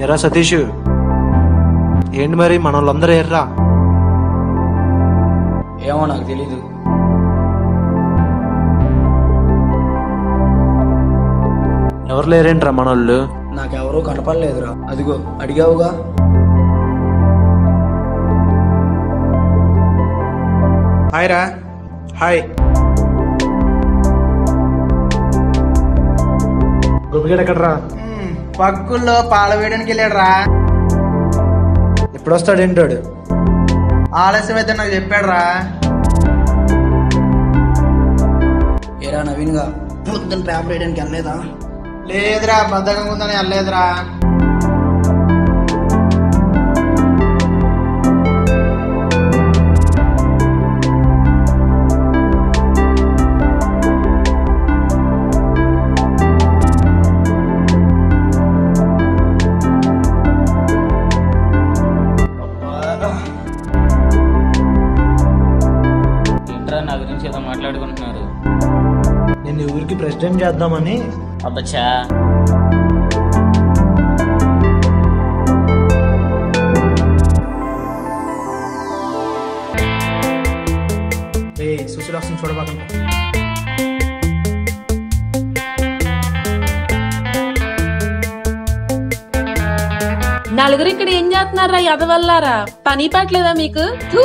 ఎరా సతీష్ ఏంటి మరి మన వాళ్ళందరూ ఎర్రా ఏమో నాకు తెలీదు ఎవరు లేరేంట్రా మన వాళ్ళు నాకెవరూ కనపడలేదురా అదిగో అడిగావుగా హాయ్ రా హాయ్ గోపిగడ ఎక్కడరా పక్కుల్లో పాల వేయడానికి వెళ్ళాడు రా ఎప్పుడు వస్తాడు ఏంటాడు ఆలస్యం అయితే నాకు చెప్పాడు రా ఏరా నవీన్గా పొద్దున్న పేపర్ వేయడానికి వెళ్ళలేదా లేదురా బద్ధకంగా ఉందని వెళ్ళలేదురా ఏంట్రా నా గురించి ఏదో మాట్లాడుకుంటున్నారు నేను ఈ ఊరికి ప్రెసిడెంట్ చేద్దామని అబ్బచ్చా ఏ సుశీల్ వస్తుంది చూడబాకండి నలుగురు ఇక్కడ ఏం చేస్తున్నారా ఎదవల్లారా పని పట్లేదా మీకు థూ.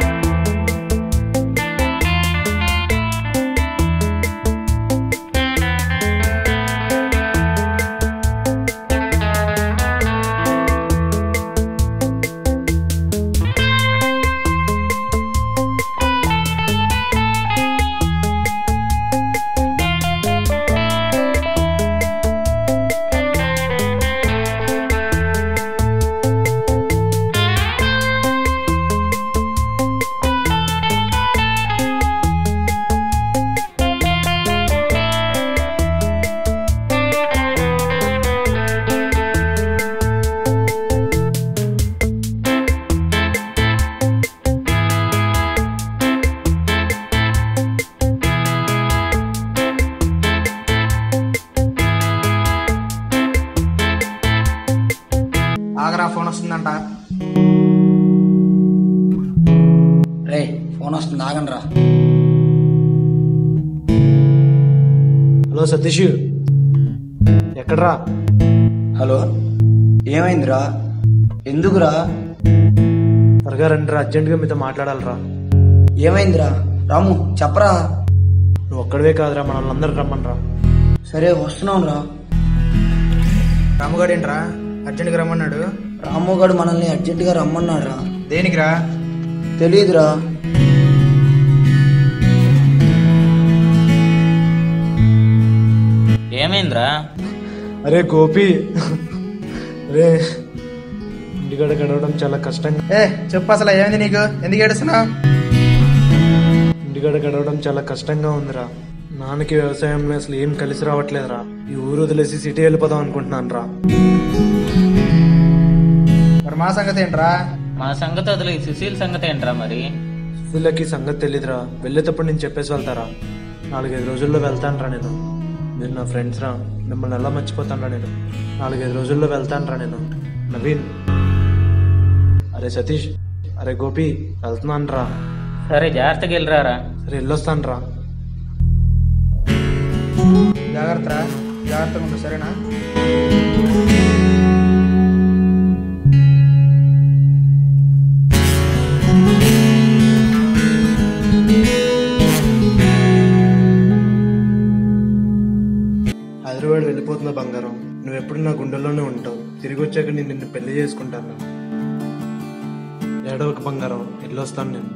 ఆగరా ఫోన్ వస్తుందంట రే ఫోన్ వస్తుంది ఆగండి రా హలో సతీష్ ఎక్కడ్రా హలో ఏమైందిరా ఎందుకురా త్వరగా రండిరా అర్జెంటుగా మీతో మాట్లాడాలిరా ఏమైందిరా రాము చెప్పరా నువ్వు ఒక్కడివే కాదురా మన వాళ్ళందరూ రమ్మనరా సరే వస్తున్నాం రా రాముగాడు ఏంట్రా అర్జెంట్గా రమ్మన్నాడు రాముగాడు మనల్ని అర్జెంటుగా రమ్మన్నాడు రా దేనికిరా తెలియదురా ఏమైందిరా అరే గోపి అరే ఇంటికాడ గడవడం చాలా కష్టంగా ఏ చెప్పు అసలు ఏమైంది నీకు ఎందుకు ఏడుస్తున్నావు ఇంటికాడ గడవడం చాలా కష్టంగా ఉందిరా నాన్నకి వ్యవసాయంలో అసలు ఏం కలిసి రావట్లేదురా ఈ ఊరు వదిలేసి సిటీ వెళ్ళిపోదాం అనుకుంటున్నాను రా మరి మా సంగతి ఏంట్రా మా సంగతి వదిలే సుశీల్ సంగతి ఏంట్రా మరి వీళ్ళకి సంగతి తెలీదురా వెళ్ళేటప్పుడు నేను చెప్పేసి వెళ్తారా నాలుగైదు రోజుల్లో వెళ్తానురా నేను మీరు నా ఫ్రెండ్స్ రా మిమ్మల్ని ఎలా మర్చిపోతానురా నేను నాలుగైదు రోజుల్లో వెళ్తానురా నేను నవీన్ అరే సతీష్ అరే గోపి వెళ్తున్నాను రా సరే జాగ్రత్తగా వెళ్ళిరారా సరే వెళ్ళొస్తాను రా జాగ్రత్త రా జాగ్రత్తగా ఉండు సరేనా హైదరాబాద్ వెళ్ళిపోతున్నా బంగారం నువ్వు ఎప్పుడు నా గుండెల్లోనే ఉంటావు తిరిగి వచ్చాక నేను నిన్ను పెళ్లి చేసుకుంటాను ఏడవక బంగారం వెళ్ళొస్తాను నేను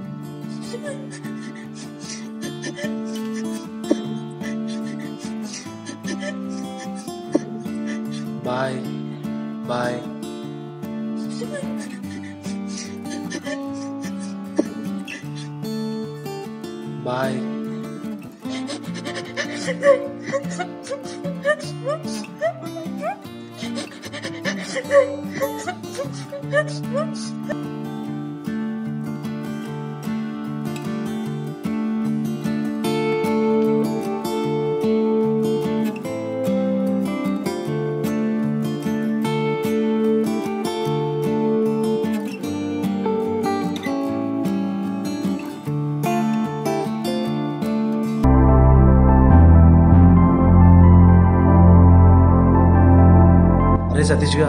బాయ్ బాయ్ బాయ్ అరే సతీష్గా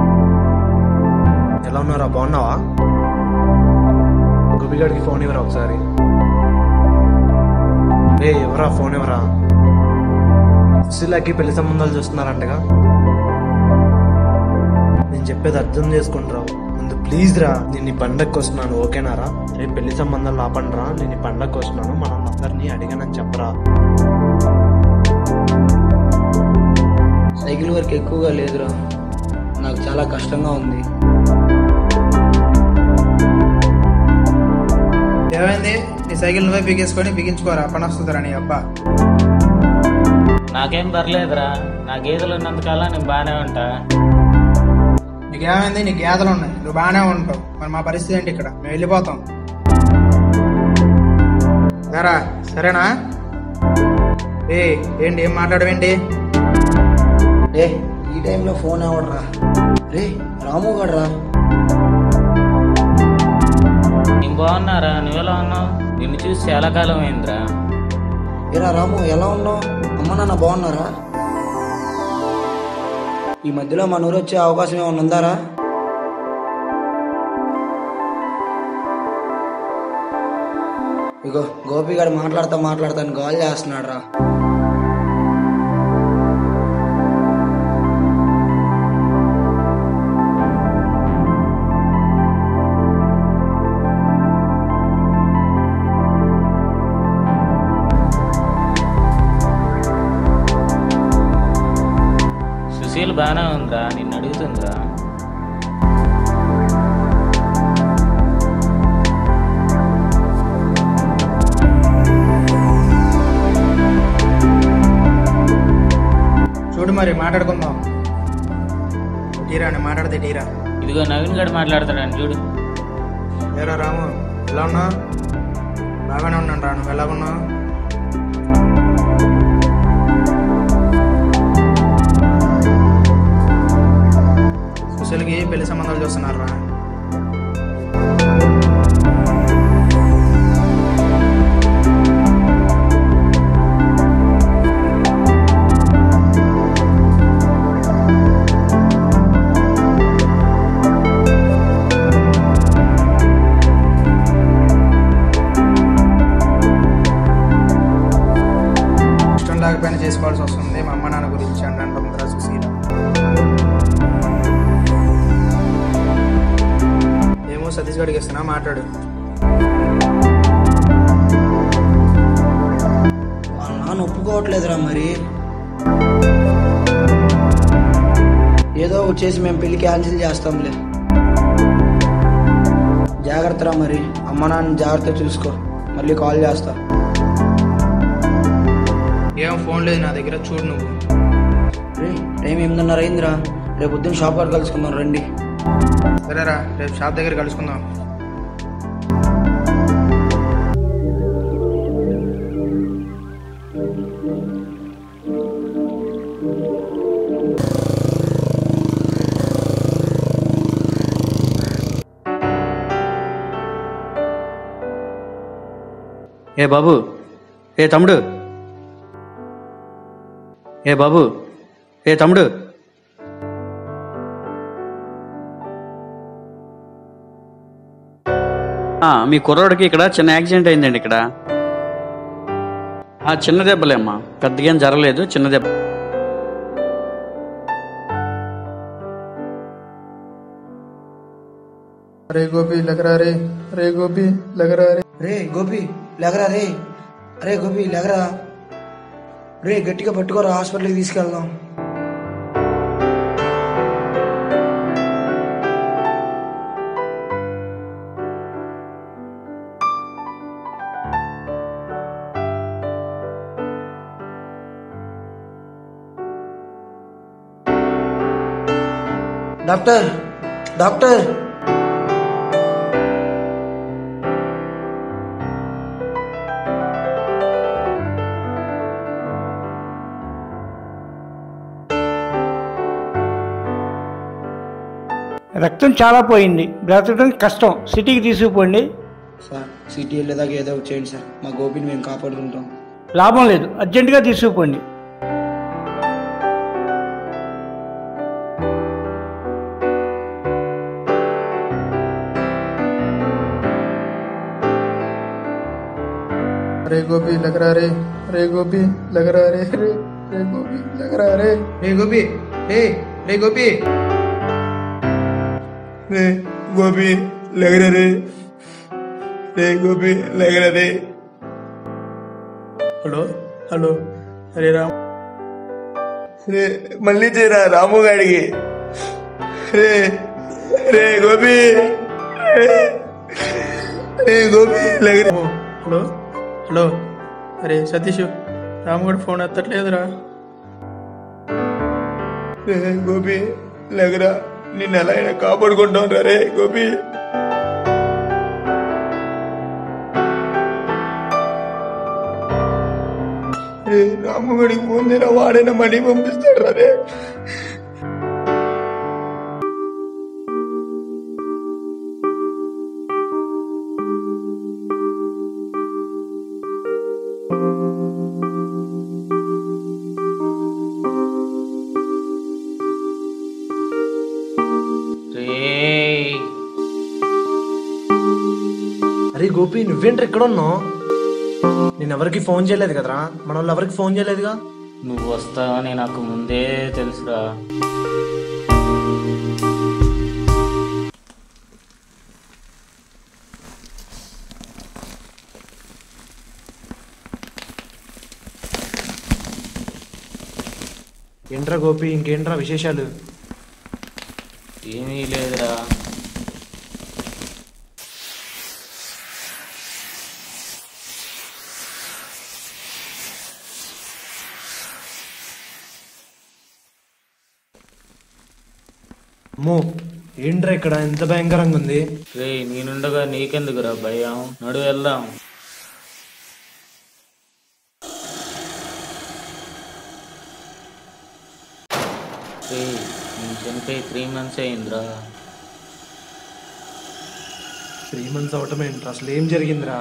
ఎలా ఉన్నారా బాగున్నావా గోపిగాడికి ఫోన్ ఇవ్వరా ఒకసారి ఏ ఎవరా ఫోన్ ఇవ్వరా సుశీలకి పెళ్లి సంబంధాలు చూస్తున్నారంటగా నేను చెప్పేది అర్థం చేసుకుంటారావు ముందు ప్లీజ్ రా నేను ఈ పండగకి వస్తున్నాను ఓకేనారా రేపు పెళ్లి సంబంధాలు ఆపండిరా నేను ఈ పండగకి వస్తున్నాను మనం అందరినీ అడిగానని చెప్పరా సైకిల్ వర్క్ ఎక్కువగా లేదురా నాకు చాలా కష్టంగా ఉంది ఏమైంది నీ సైకిల్ నువ్వే బిగించుకొని బిగించుకోరా పని వస్తుందిరా నీ అబ్బా నాకేం పర్లేదురా నా గేదెలు ఉన్నంతకాలం నేను బాగానే ఉంటా నీకేమైంది నీ గేదలు ఉన్నాయి నువ్వు బాగానే ఉంటావు మరి మా పరిస్థితి ఏంటి ఇక్కడ మేము వెళ్ళిపోతాం సరా సరేనా ఏ ఏంటి ఏం మాట్లాడవేంటి రే ఈ టైంలో ఫోన్ ఎవడరా రే రాము గడరా నేను బాగున్నారా నువ్వెలా ఉన్నావు నిన్ను చూసి చాలా కాలం అయిందిరా ఏరా రాము ఎలా ఉన్నావు అమ్మ నాన్న బాగున్నారా ఈ మధ్యలో మన ఊరు వచ్చే అవకాశం ఏమైనా ఉందారా ఇగో గోపి గారు మాట్లాడతా మాట్లాడతాను గాల్ చేస్తున్నాడు రా సుశీల్ బాగానే ఉందిరా నిన్ను అడుగుతుందిరా చూడు మరి మాట్లాడుకుందాం టీరా నేను మాట్లాడితే టీరా ఇదిగో నవీన్ గడు మాట్లాడతాడని చూడు ఏరా రాము ఎలా ఉన్నా బాగానే ఉన్నాను రా నువ్వు ఎలా ఉన్నావు సుశీల్కి పెళ్లి సంబంధాలు చూస్తున్నారు రా ఇష్టం లేకపోయినా చేసుకోవాల్సి వస్తుంది మా అమ్మ నాన్న గురించి అని అంటుందిరా సుశీల ఏమో సతీష్ గడికి ఇస్తున్నా మాట్లాడు వాళ్ళ నాన్న ఒప్పుకోవట్లేదురా మరి ఏదో ఒకటి చేసి మేము పెళ్లి క్యాన్సిల్ చేస్తాంలే జాగ్రత్తరా మరి అమ్మ నాన్న జాగ్రత్త చూసుకో మళ్ళీ కాల్ చేస్తా ఏం ఫోన్ లేదు నా దగ్గర చూడు నువ్వు రే టైం ఎనిమిదిన్నర అయిందిరా రేపు పొద్దున్న షాప్ కాడ కలుసుకుందాం రండి సరేరా రేపు షాప్ దగ్గర కలుసుకుందాం ఏ బాబు ఏ తమ్ముడు ఏ బాబు ఏ తమ్ముడు ఆ, మీ కుర్రోడికి ఇక్కడ చిన్న యాక్సిడెంట్ అయిందండి ఇక్కడ ఆ, చిన్న దెబ్బలే అమ్మా పెద్దగా ఏం జరగలేదు చిన్న దెబ్బ రే గోపి లగరా రే రే గోపి లగరా రే రే గోపి లేకరా రే అరే గోపి లేకరా రే గట్టిగా పట్టుకోరా హాస్పిటల్కి తీసుకెళ్దాం డాక్టర్ డాక్టర్ రక్తం చాలా పోయింది బ్రతకడం కష్టం సిటీకి తీసుకుపోండి సార్ సిటీ వెళ్ళేదాకా ఏదో ఒకటి చేయండి సార్ మా గోపిని మేము కాపాడుకుంటాం లాభం లేదు అర్జెంటుగా తీసుకుపోండి అరే గోపి లగరా రే రే గోపి లగరా రే రే రే గోపి లగరా రే రే గోపి రే రే గోపి రే గోపి లగరా రే రే గోపి లగరా రే హలో హలో అరే రామ్ రే మళ్ళీ చేయరా రాము గాడికి రే రే గోపి రే రే గోపి లగరా హలో హలో అరే సతీష్ రాముగడు ఫోన్ ఎత్తట్లేదురా రే గోపి లేకరా నిన్ను ఎలా అయినా కాపాడుకుంటాం రా రే గోపి రే రాముగడికి ఫోన్ చేయరా వాడైనా మనీ పంపిస్తాడు రా రే రే అరే గోపి నువ్వేంటి ఎక్కడ ఉన్నావు నేను ఎవరికి ఫోన్ చేయలేదు కదరా మన వాళ్ళు ఎవరికి ఫోన్ చేయలేదుగా నువ్వు వస్తావని నాకు ముందే తెలుసురా ఏంట్రా గోపి ఇంకేంట్రా విశేషాలు ఏమీ లేదురా అమ్మో ఏంట్రా ఇక్కడ ఎంత భయంకరంగా ఉంది రే నేనుండగా నీకెందుకురా భయం నడు వెళ్దాం రే నేను చనిపోయి త్రీ మంత్స్ అయిందిరా త్రీ మంత్స్ అవటం ఏంట్రా అసలు ఏం జరిగిందిరా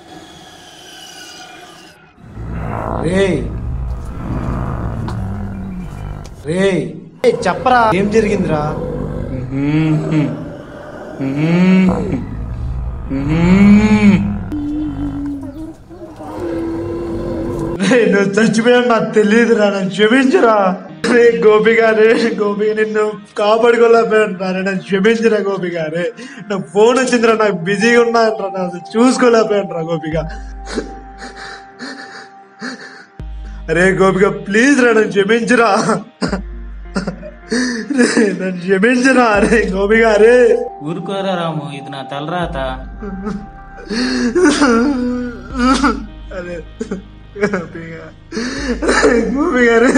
రే రే చెప్పరా ఏం జరిగిందిరా రే, నువ్వు చచ్చిపోయావు నాకు తెలియదురా నన్ను క్షమించరా రే గోపి గారే గోపి నిన్ను కాపాడుకోలేకపోయాను నన్ను క్షమించరా గోపి గారే నాకు ఫోన్ వచ్చిందిరా నాకు బిజీగా ఉన్నాను నాకు చూసుకోలేకపోయాను రా గోపిగా అరే గోపిక ప్లీజ్ రా నన్ను క్షమించరా రే, నన్ను క్షమించరా అరే గోపి గారే ఊరుకోరా రాము ఇది నా తలరాత అరే గోపిగా గోపి గారే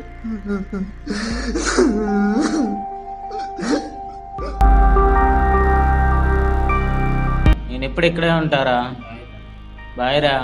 నేను ఎప్పుడు ఇక్కడే ఉంటారా బాయ్ రా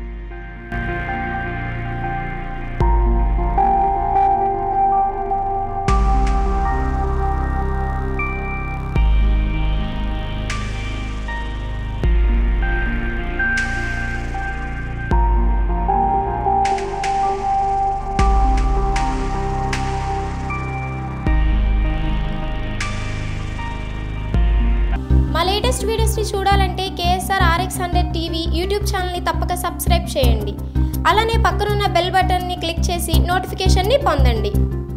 మా లేటెస్ట్ వీడియోస్ని చూడాలంటే KSR RX hundred TV YouTube ఛానల్ని తప్పక సబ్స్క్రైబ్ చేయండి అలానే పక్కనున్న బెల్ బటన్ని క్లిక్ చేసి నోటిఫికేషన్ని పొందండి